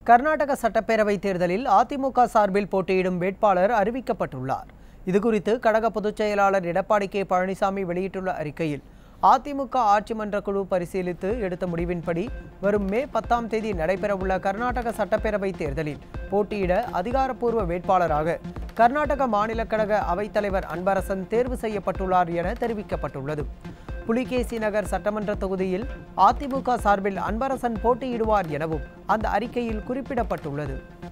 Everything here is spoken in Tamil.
கர்நாடக சட்டப்பேரவை தேர்தலில் அதிமுக சார்பில் போட்டியிடும் வேட்பாளர் அறிவிக்கப்பட்டுள்ளார் இதுகுறித்து கழக பொதுச் செயலாளர் எடப்பாடி கே பழனிசாமி வெளியிட்டுள்ள அறிக்கையில் அதிமுக ஆட்சி மன்ற குழு பரிசீலித்து எடுத்த முடிவின்படி வரும் மே பத்தாம் தேதி நடைபெறவுள்ள கர்நாடக சட்டப்பேரவை தேர்தலில் போட்டியிட அதிகாரப்பூர்வ வேட்பாளராக கர்நாடக மாநில கழக அவைத்தலைவர் அன்பரசன் தேர்வு செய்யப்பட்டுள்ளார் என தெரிவிக்கப்பட்டுள்ளது புலிகேசி நகர் சட்டமன்ற தொகுதியில் அதிமுக சார்பில் அன்பரசன் போட்டியிடுவார் எனவும் அந்த அறிக்கையில் குறிப்பிடப்பட்டுள்ளது